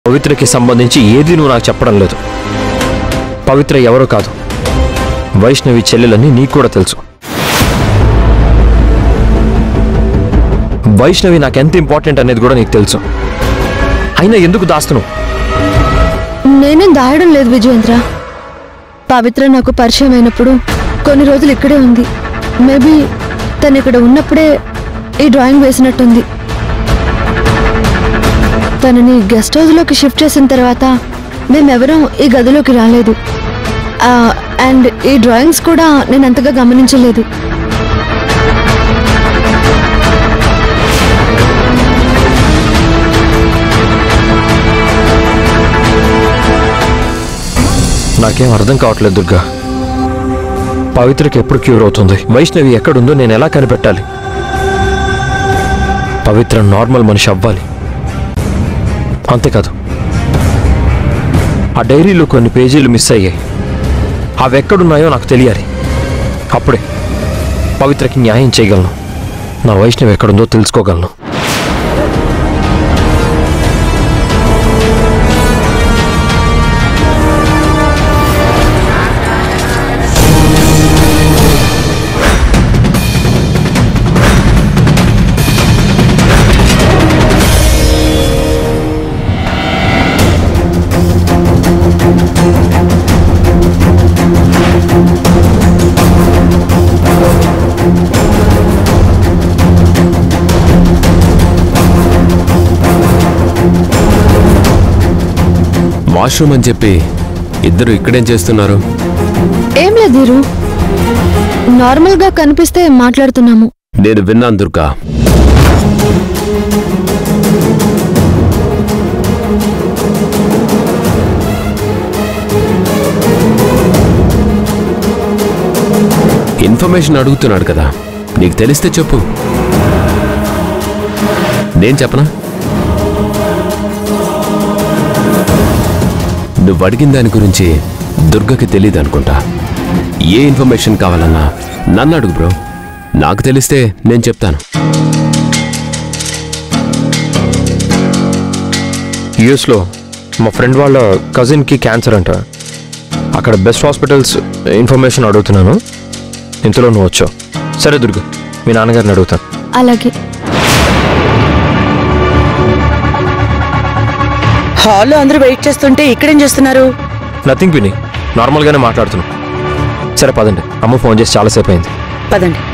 పవిత్రకి సంబంధించి ఏది నువ్వు నాకు చెప్పడం లేదు పవిత్ర ఎవరో కాదు వైష్ణవి చెల్లెలని నీకు కూడా తెలుసు వైష్ణవి నాకు ఎంత ఇంపార్టెంట్ అనేది కూడా నీకు తెలుసు అయినా ఎందుకు దాస్తున్నావు నేనేం దాయడం లేదు విజయేంద్ర పవిత్ర నాకు పరిచయం అయినప్పుడు కొన్ని రోజులు ఇక్కడే ఉంది మేబీ తను ఇక్కడ ఉన్నప్పుడే ఈ డ్రాయింగ్ వేసినట్టుంది తనని గెస్ట్ హౌస్లోకి షిఫ్ట్ చేసిన తర్వాత మేమెవరం ఈ గదిలోకి రాలేదు అండ్ ఈ డ్రాయింగ్స్ కూడా నేను అంతగా గమనించలేదు నాకేం అర్థం కావట్లేదు దుర్గా పవిత్రకి ఎప్పుడు క్యూర్ అవుతుంది వైష్ణవి ఎక్కడుందో నేను ఎలా కనిపెట్టాలి పవిత్ర నార్మల్ మనిషి అవ్వాలి అంతేకాదు ఆ డైరీలో కొన్ని పేజీలు మిస్ అయ్యాయి అవి ఎక్కడున్నాయో నాకు తెలియాలి అప్పుడే పవిత్రకి న్యాయం చేయగలను నా వైష్ణవి ఎక్కడుందో తెలుసుకోగలను వాష్రూమ్ అని చెప్పి ఇద్దరు ఇక్కడేం చేస్తున్నారు ఏం లేదు వీరు నార్మల్గా కనిపిస్తే మాట్లాడుతున్నాము నేను విన్నాను దుర్గా ఇన్ఫర్మేషన్ అడుగుతున్నాడు కదా నీకు తెలిస్తే చెప్పు నేను చెప్పనా నువ్వు అడిగిన దాని గురించి దుర్గకి తెలియదు అనుకుంటా ఏ ఇన్ఫర్మేషన్ కావాలన్నా నన్ను అడుగు బ్రో నాకు తెలిస్తే నేను చెప్తాను యుఎస్లో మా ఫ్రెండ్ వాళ్ళ కజిన్కి క్యాన్సర్ అంట అక్కడ బెస్ట్ హాస్పిటల్స్ ఇన్ఫర్మేషన్ అడుగుతున్నాను ఇంతలో నువ్వు వచ్చావు సరే దుర్గ మీ నాన్నగారిని అడుగుతాను అలాగే హాల్లో అందరూ వెయిట్ చేస్తుంటే ఇక్కడేం చేస్తున్నారు నథింగ్ విని నార్మల్గానే మాట్లాడుతున్నాం సరే పదండి అమ్మ ఫోన్ చేసి చాలాసేపు అయింది పదండి